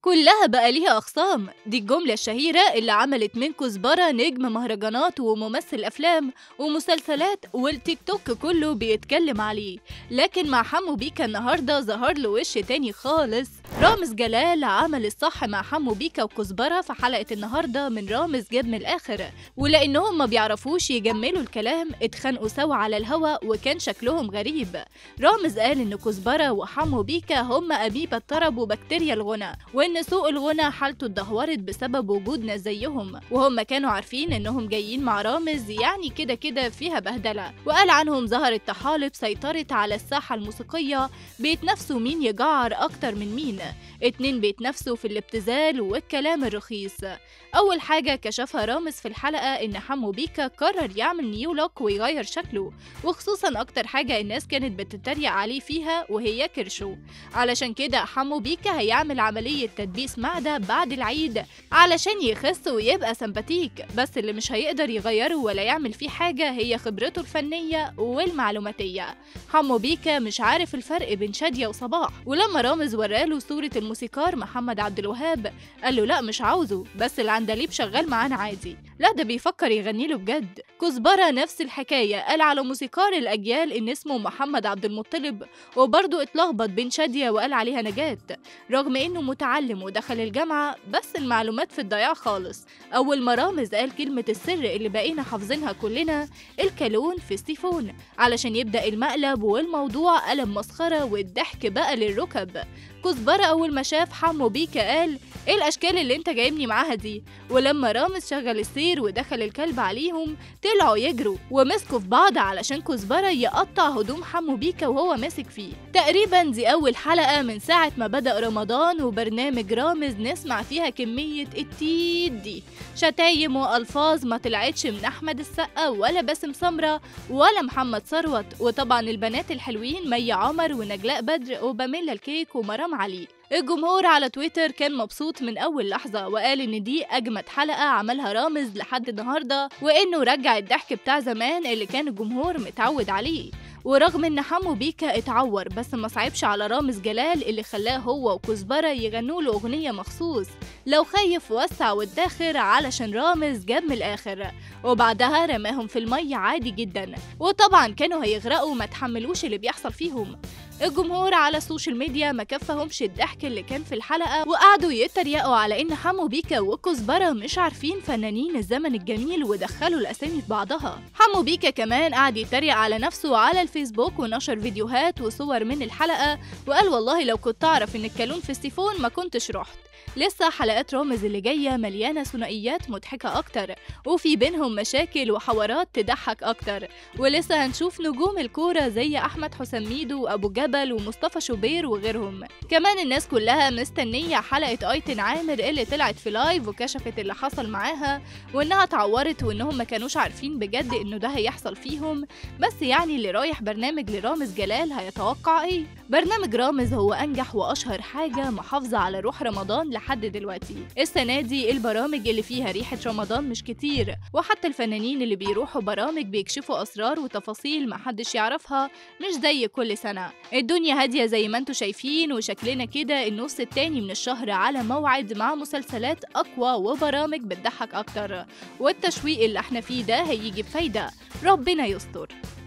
كلها بقى ليها أخصام دي الجملة الشهيرة اللي عملت من كزبرة نجم مهرجانات وممثل أفلام ومسلسلات والتيك توك كله بيتكلم عليه لكن مع حمو بيكا النهاردة ظهر له وش تاني خالص رامز جلال عمل الصح مع حمو بيكا وكزبرة في حلقة النهاردة من رامز جاب من الآخر ولأنهم ما بيعرفوش يجملوا الكلام اتخانقوا سوا على الهوا وكان شكلهم غريب رامز قال إن كزبرة وحمو بيكا هم أميبا الطرب وبكتيريا الغنى وإن سوق الغنى حالته اتدهورت بسبب وجود ناس زيهم وهم كانوا عارفين إنهم جايين مع رامز يعني كده كده فيها بهدلة وقال عنهم ظهرت طحالب سيطرت على الساحة الموسيقية بيتنافسوا مين يجعر أكتر من مين اتنين بيتنافسوا في الابتذال والكلام الرخيص أول حاجة كشفها رامز في الحلقة إن حمو بيكا قرر يعمل نيو لوك ويغير شكله وخصوصا أكتر حاجة الناس كانت بتتريق عليه فيها وهي كرشه علشان كده حمو بيكا هيعمل عملية تدبيس معدة بعد العيد علشان يخس ويبقى سمباتيك بس اللي مش هيقدر يغيره ولا يعمل فيه حاجة هي خبرته الفنية والمعلوماتية حمو بيكا مش عارف الفرق بين شادية وصباح ولما رامز وراله صورة الموسيقار محمد عبد الوهاب قال له لا مش عاوزه بس العندليب شغال معانا عادي لا ده بيفكر يغني له بجد كزبرة نفس الحكاية قال على موسيقار الأجيال إن اسمه محمد عبد المطلب وبرضه اتلخبط بين شادية وقال عليها نجاة رغم إنه متعلم ودخل الجامعة بس المعلومات في الضياع خالص أول ما رامز قال كلمة السر اللي بقينا حافظينها كلنا الكالون في السيفون علشان يبدأ المقلب والموضوع قلب مسخرة والضحك بقى للركب كزبرة أول ما شاف حمو بيكا قال ايه الاشكال اللي انت جايبني معاها دي ولما رامز شغل السير ودخل الكلب عليهم طلعوا يجروا ومسكوا في بعض علشان كزبرة يقطع هدوم حمو بيكا وهو ماسك فيه تقريبا دي اول حلقة من ساعة ما بدأ رمضان وبرنامج رامز نسمع فيها كمية التيت دي شتايم والفاظ ما طلعتش من احمد السقا ولا باسم سمرة ولا محمد ثروت وطبعا البنات الحلوين مي عمر ونجلاء بدر وباميلا الكيك ومرام علي الجمهور على تويتر كان مبسوط من أول لحظة وقال إن دي أجمد حلقة عملها رامز لحد النهاردة وإنه رجع الضحك بتاع زمان اللي كان الجمهور متعود عليه ورغم ان حمو بيكا اتعور بس ما صعبش على رامز جلال اللي خلاه هو وكزبرة يغنوا له اغنية مخصوص لو خايف وسع وادخر علشان رامز جاب من الاخر وبعدها رماهم في المية عادي جدا وطبعا كانوا هيغرقوا ما تحملوش اللي بيحصل فيهم الجمهور على السوشيال ميديا ما كفهمش الضحك اللي كان في الحلقة وقعدوا يتريقوا على إن حمو بيكا وكزبرة مش عارفين فنانين الزمن الجميل ودخلوا الأسامي في بعضها حمو بيكا كمان قعد يتريق على نفسه على الفيسبوك ونشر فيديوهات وصور من الحلقة وقال والله لو كنت أعرف إن الكالون في السيفون ما كنتش رحت لسه حلقات رامز اللي جاية مليانة ثنائيات مضحكة أكتر وفي بينهم مشاكل وحوارات تضحك أكتر ولسه هنشوف نجوم الكورة زي أحمد حسام ميدو وأبو جبل ومصطفى شوبير وغيرهم كمان الناس كلها مستنية حلقة أيتن عامر اللي طلعت في لايف وكشفت اللي حصل معاها وإنها اتعورت وإنهم ما كانوش عارفين بجد إنه ده هيحصل فيهم بس يعني اللي رايح برنامج لرامز جلال هيتوقع إيه برنامج رامز هو أنجح وأشهر حاجة محافظة على روح رمضان لحد دلوقتي السنة دي البرامج اللي فيها ريحة رمضان مش كتير وحتى الفنانين اللي بيروحوا برامج بيكشفوا أسرار وتفاصيل محدش يعرفها مش زي كل سنة الدنيا هادية زي ما انتوا شايفين وشكلنا كده النص التاني من الشهر على موعد مع مسلسلات أقوى وبرامج بتضحك أكتر والتشويق اللي احنا فيه ده هيجي بفايدة ربنا يستر